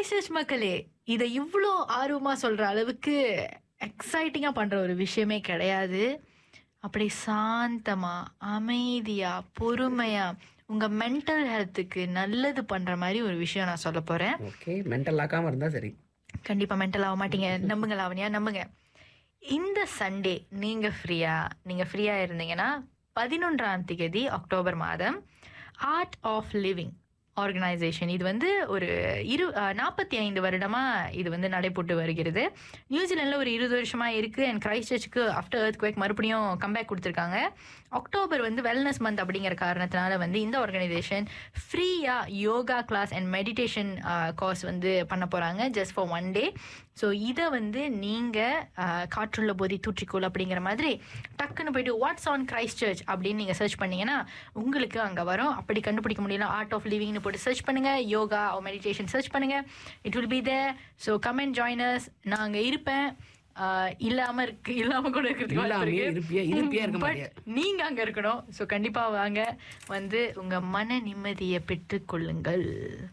Christ மக்களே இதை இவ்வளோ ஆர்வமா சொல்ற அளவுக்கு எக்ஸைட்டிங்கா பண்ற ஒரு விஷயமே கிடையாது அப்படி சாந்தமா அமைதியா பொறுமையா உங்க மென்டல் ஹெல்த்துக்கு நல்லது பண்ற மாதிரி ஒரு விஷயம் நான் சொல்ல போறேன் ஓகே மென்டல் ஆக்காம இருந்தா சரி கண்டிப்பா மென்டல் ஆக மாட்டீங்க நம்புங்க லாவணியா நம்புங்க இந்த சண்டே நீங்க ஃப்ரீயா நீங்க ஃப்ரீயா இருந்தீங்கன்னா பதினொன்றாம் தேதி அக்டோபர் மாதம் ஆர்ட் ஆஃப் லிவிங் ஆர்கனைசேஷன் இது வந்து ஒரு இரு நாற்பத்தி ஐந்து வருடமா இது வந்து நடைபெற்று வருகிறது நியூசிலாண்டில் ஒரு இருபது வருஷமா இருக்கு அண்ட் கிரைஸ்ட் சர்ச்சுக்கு ஆஃப்டர் எர்த் குவேக் மறுபடியும் கம்பேக் கொடுத்துருக்காங்க அக்டோபர் வந்து வெல்னஸ் மந்த் அப்படிங்கிற காரணத்தினால வந்து இந்த ஆர்கனைசேஷன் ஃப்ரீயா yoga class and meditation course வந்து பண்ண போறாங்க just for one day so இதை வந்து நீங்க ஆஹ், காற்றுள்ள போதி தூற்றிக்கோள் அப்படிங்கிற மாதிரி டக்குன்னு போயிட்டு வாட்ஸ் ஆன் கிரைஸ்ட் சர்ச் அப்படின்னு நீங்க சர்ச் பண்ணீங்கன்னா உங்களுக்கு அங்க வரும் அப்படி கண்டுபிடிக்க முடியல ஆர்ட் ஆஃப் லிவிங்னு போட்டு சர்ச் பண்ணுங்க யோகா மெடிடேஷன் சர்ச் பண்ணுங்க it will be there so comment joiners நான் அங்க இருப்பேன் ஆஹ், இல்லாம இருக்கு இல்லாம கூட இருக்கிறதுக்கு வாய்ப்பு இல்லாமயே இருக்கு. இருப்பியா இருப்பியா இருக்க But மாட்டியா நீங்க அங்க இருக்கணும் ஸோ கண்டிப்பா வாங்க வந்து உங்க மன நிம்மதியை பெற்றுக் கொள்ளுங்கள்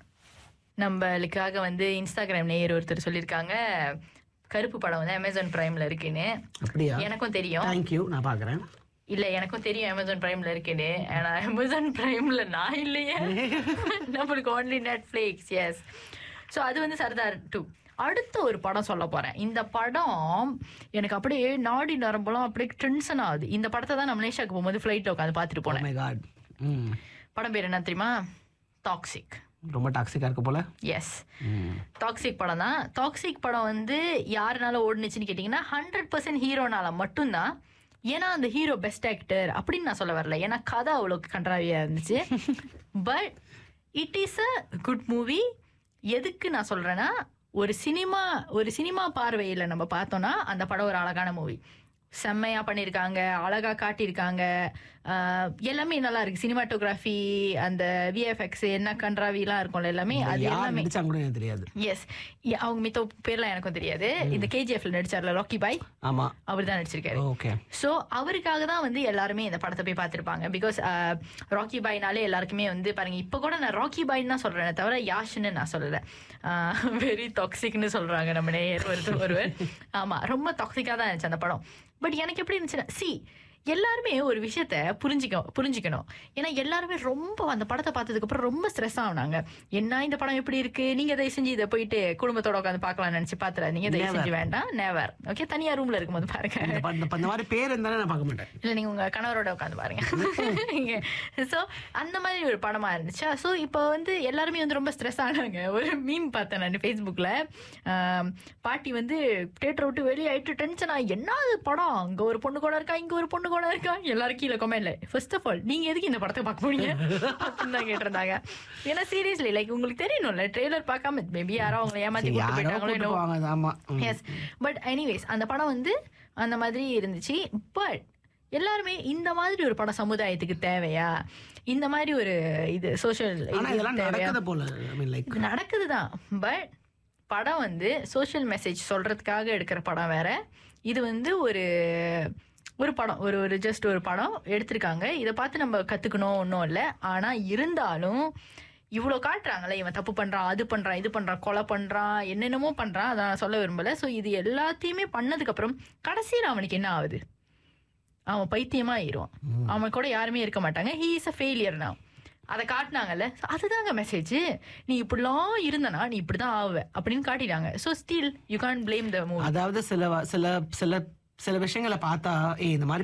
நம்மளுக்காக வந்து இன்ஸ்டாகிராம் நேயர் ஒருத்தர் சொல்லியிருக்காங்க கருப்பு படம் வந்து அமேசான் பிரைம்ல இருக்குன்னு அப்படியா எனக்கும் தெரியும் தேங்க்யூ நான் பாக்குறேன் இல்ல எனக்கும் தெரியும் அமேசான் பிரைம்ல இருக்குன்னு ஆனா அமேசான் பிரைம்ல நான் இல்லையே நம்மளுக்கு ஒன்லி நெட்ஃபிளிக்ஸ் எஸ் ஸோ அது வந்து சர்தார் டூ அடுத்த ஒரு படம் சொல்ல போறேன் இந்த படம் எனக்கு அப்படியே நாடி நரம்பெல்லாம் அப்படியே டென்ஷன் ஆகுது இந்த படத்தை தான் நம்ம மலேசியாவுக்கு போகும்போது ஃப்ளைட்ல உட்காந்து பார்த்துட்டு போனேன் மை காட் ம் படம் பேர் என்ன தெரியுமா டாக்ஸிக் ரொம்ப டாக்ஸிக்கா இருக்கு போல எஸ் ம் டாக்ஸிக் படம் தான் டாக்ஸிக் படம் வந்து யாருனால ஓடுனுச்சுன்னு கேட்டிங்கன்னா ஹண்ட்ரட் பர்சன்ட் ஹீரோனால மட்டும்தான் ஏன்னா அந்த ஹீரோ பெஸ்ட் ஆக்டர் அப்படின்னு நான் சொல்ல வரல ஏன்னா கதை அவ்வளோ கன்றாவியாக இருந்துச்சு but it is a good movie எதுக்கு நான் சொல்றேன்னா ஒரு சினிமா ஒரு சினிமா பார்வையில் நம்ம பார்த்தோம்னா அந்த படம் ஒரு அழகான மூவி செம்மையா பண்ணியிருக்காங்க அழகா காட்டியிருக்காங்க ஆஹ் எல்லாமே நல்லா இருக்கு சினிமாட்டோகிராஃபி அந்த விஎஃப்எக்ஸ் என்ன கன்றாவிலாம் இருக்கும்ல எல்லாமே அது யார் எல்லாமே நடிச்சாங்க கூட எனக்கு தெரியாது எஸ் அவங்க மித்த பேர்லாம் எனக்கும் தெரியாது இந்த கேஜிஎஃப்ல நடிச்சார்ல ராக்கி பாய் ஆமா அவர் தான் நடிச்சிருக்காரு ஓகே ஸோ அவருக்காக தான் வந்து எல்லாருமே இந்த படத்தை போய் பார்த்துருப்பாங்க பிகாஸ் ராக்கி பாய்னாலே எல்லாருக்குமே வந்து பாருங்க இப்போ கூட நான் ராக்கி பாய்னு தான் சொல்றேனே தவிர யாஷ்னு நான் சொல்லலை வெரி டாக்ஸிக்னு சொல்றாங்க நம்ம நேயர் ஒருத்தர் ஒருவர் ஆமா ரொம்ப டாக்ஸிக்காக தான் இருந்துச்சு அந்த படம் பட் எனக்கு எப்படி இருந்துச்சுன்னா சி எல்லாருமே ஒரு விஷயத்த புரிஞ்சிக்க புரிஞ்சுக்கணும் ஏன்னா எல்லாருமே ரொம்ப அந்த படத்தை பார்த்ததுக்கு அப்புறம் ரொம்ப ஸ்ட்ரெஸ் ஆகுனாங்க என்ன இந்த படம் எப்படி இருக்கு நீங்க தயவு செஞ்சு இதை போயிட்டு குடும்பத்தோட உட்காந்து பார்க்கலாம்னு நினைச்சு பாத்துறாதீங்க தயவு Never. செஞ்சு வேண்டாம் நேவர் ஓகே தனியா ரூம்ல இருக்கும்போது பாருங்க இந்த ப- இந்த ப- இந்த மாதிரி பேர் இருந்தாலும் நான் பார்க்க மாட்டேன் இல்ல நீங்க உங்க கணவரோட உட்காந்து பாருங்க சோ அந்த மாதிரி ஒரு படமா இருந்துச்சா சோ இப்போ வந்து எல்லாருமே வந்து ரொம்ப ஸ்ட்ரெஸ் ஆனாங்க ஒரு மீம் பார்த்தேன் நான் ஃபேஸ்புக்ல பாட்டி வந்து தேட்டரை விட்டு வெளியே ஆயிட்டு டென்ஷன் ஆகி என்ன அது படம் அங்க ஒரு பொண்ணு கூட இருக்கா இங்க ஒரு பொண்ணு கூட இருக்கா எல்லாரும் கீழே கமெண்ட்ல ஃபர்ஸ்ட் ஆஃப் ஆல் நீங்க எதுக்கு இந்த படத்தை பார்க்க போறீங்க அப்படின்னு தான் கேட்டிருந்தாங்க ஏன்னா சீரியஸ்லி லைக் உங்களுக்கு தெரியணும்ல ட்ரெய்லர் பார்க்காம மேபி யாரோ அவங்களை ஏமாத்தி சரி, கூட்டு யாரோ போயிட்டாங்களோ கூட்டு என்னவோ. போவாங்க ஆமா ம். எஸ் பட் எனிவேஸ் அந்த படம் வந்து அந்த மாதிரி இருந்துச்சு பட் எல்லாருமே இந்த மாதிரி ஒரு படம் சமுதாயத்துக்கு தேவையா இந்த மாதிரி ஒரு இது சோஷியல் ஆனா இதெல்லாம் தேவையா நடக்குது போல ஐ மீன் லைக் இது நடக்குது தான் பட் படம் வந்து சோஷியல் மெசேஜ் சொல்றதுக்காக எடுக்கிற படம் வேற இது வந்து ஒரு ஒரு படம் ஒரு ஒரு ஜஸ்ட் ஒரு படம் எடுத்திருக்காங்க இதை பார்த்து நம்ம கத்துக்கணும் ஒன்றும் இல்லை ஆனா இருந்தாலும் இவ்வளோ காட்டுறாங்களே இவன் தப்பு பண்றான் அது பண்றான் இது பண்றான் கொலை பண்றான் என்னென்னமோ பண்றான் அதை நான் சொல்ல விரும்பல ஸோ இது எல்லாத்தையுமே பண்ணதுக்கு அப்புறம் கடைசியில் அவனுக்கு என்ன ஆகுது அவன் பைத்தியமா ஆயிரும் அவன் கூட யாருமே இருக்க மாட்டாங்க ஹீ இஸ் அ ஃபெயிலியர் நான் அதை காட்டினாங்கல்ல So அதுதாங்க மெசேஜ் நீ இப்படிலாம் இருந்தனா நீ இப்படிதான் ஆவ அப்படின்னு காட்டிட்டாங்க so still you can't blame the movie அதாவது சில வ- சில சில சில விஷயங்களை பார்த்தா ஏய் இந்த மாதிரி